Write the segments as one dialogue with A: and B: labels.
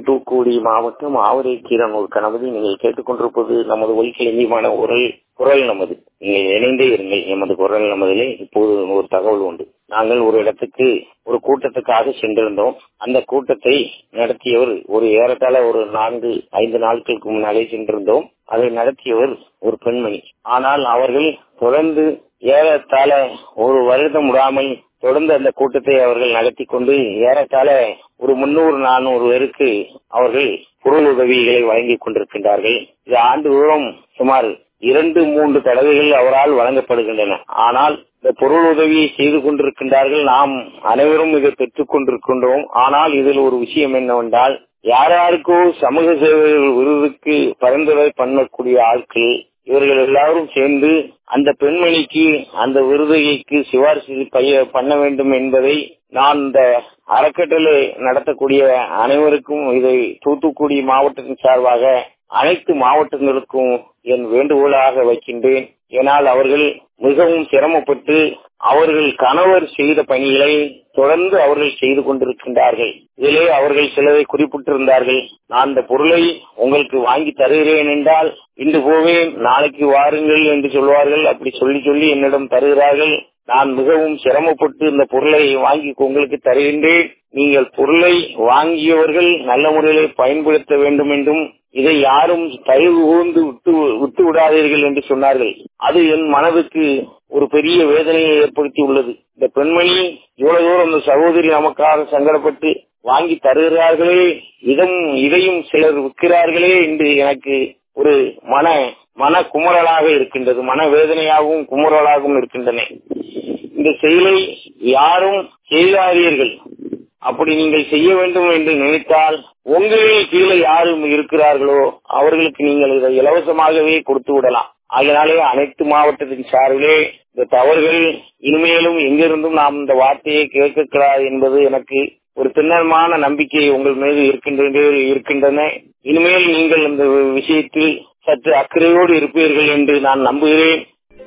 A: தூத்துக்குடி மாவட்டம் ஆவரைக்கீரனூர் கணபதி நீங்கள் கேட்டுக்கொண்டிருப்பது நமது ஒலிக்கிழமையான குரல் குரல் நமது நீங்கள் இணைந்தே இருங்கள் எமது குரல் நமதிலே இப்போது ஒரு தகவல் உண்டு நாங்கள் ஒரு இடத்துக்கு ஒரு கூட்டத்துக்காக சென்றிருந்தோம் அந்த கூட்டத்தை நடத்தியவர் ஒரு ஏறத்தாழ ஒரு நான்கு ஐந்து நாட்களுக்கு முன்னாலே சென்றிருந்தோம் அதை நடத்தியவர் ஒரு பெண்மணி ஆனால் அவர்கள் தொடர்ந்து ஏறத்தாழ ஒரு வருடம் விடாமல் தொடர்ந்து அந்த கூட்டத்தை அவர்கள் நடத்தி கொண்டு ஏறத்தாழ ஒரு முன்னூறு நானூறு பேருக்கு அவர்கள் பொருள் உதவிகளை வழங்கிக் கொண்டிருக்கின்றார்கள் இது ஆண்டுதோறும் சுமார் இரண்டு மூன்று தடவைகள் அவரால் வழங்கப்படுகின்றன ஆனால் இந்த பொருள் உதவியை செய்து கொண்டிருக்கின்றார்கள் நாம் அனைவரும் இதை பெற்றுக் கொண்டிருக்கின்றோம் ஆனால் இதில் ஒரு விஷயம் என்னவென்றால் யார் யாருக்கோ சமூக சேவைகள் விருதுக்கு பரிந்துரை பண்ணக்கூடிய ஆட்கள் இவர்கள் எல்லாரும் சேர்ந்து அந்த பெண்மணிக்கு அந்த விருதுகைக்கு சிபாரிசு பைய பண்ண வேண்டும் என்பதை நான் இந்த அறக்கட்டளை நடத்தக்கூடிய அனைவருக்கும் இதை தூத்துக்குடி மாவட்டத்தின் சார்பாக அனைத்து மாவட்டங்களுக்கும் என் வேண்டுகோளாக வைக்கின்றேன் ஏனால் அவர்கள் மிகவும் சிரமப்பட்டு அவர்கள் கணவர் செய்த பணிகளை தொடர்ந்து அவர்கள் செய்து கொண்டிருக்கின்றார்கள் இதிலே அவர்கள் சிலரை குறிப்பிட்டிருந்தார்கள் நான் இந்த பொருளை உங்களுக்கு வாங்கி தருகிறேன் என்றால் இன்று போவேன் நாளைக்கு வாருங்கள் என்று சொல்வார்கள் அப்படி சொல்லி சொல்லி என்னிடம் தருகிறார்கள் நான் மிகவும் சிரமப்பட்டு இந்த பொருளை வாங்கி உங்களுக்கு தருகின்றேன் நீங்கள் பொருளை வாங்கியவர்கள் நல்ல முறையிலே பயன்படுத்த வேண்டும் என்றும் இதை யாரும் தயவு கூர்ந்து விட்டு விட்டு விடாதீர்கள் என்று சொன்னார்கள் அது என் மனதுக்கு ஒரு பெரிய வேதனையை ஏற்படுத்தி உள்ளது இந்த பெண்மணி இவ்வளவு தூரம் இந்த சகோதரி நமக்காக சங்கடப்பட்டு வாங்கி தருகிறார்களே இதம் இதையும் சிலர் விற்கிறார்களே என்று எனக்கு ஒரு மன மன குமுறலாக இருக்கின்றது மன வேதனையாகவும் குமுறலாகவும் இருக்கின்றன இந்த செயலை யாரும் செய்யாதீர்கள் அப்படி நீங்கள் செய்ய வேண்டும் என்று நினைத்தால் உங்களில் கீழே யாரும் இருக்கிறார்களோ அவர்களுக்கு நீங்கள் இதை இலவசமாகவே கொடுத்து விடலாம் அதனாலே அனைத்து மாவட்டத்தின் சார்பிலே இந்த தவறுகள் இனிமேலும் எங்கிருந்தும் நாம் இந்த வார்த்தையை கேட்கக்கூடாது என்பது எனக்கு ஒரு திண்ணமான நம்பிக்கை உங்கள் மீது இருக்கின்றன இருக்கின்றன இனிமேல் நீங்கள் இந்த விஷயத்தில் சற்று அக்கறையோடு இருப்பீர்கள் என்று நான் நம்புகிறேன்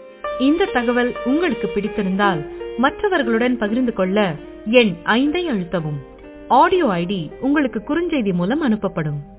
B: இந்த தகவல் உங்களுக்கு பிடித்திருந்தால் மற்றவர்களுடன் பகிர்ந்து கொள்ள எண் ஐந்தை அழுத்தவும் ஆடியோ ஐடி உங்களுக்கு குறுஞ்செய்தி மூலம் அனுப்பப்படும்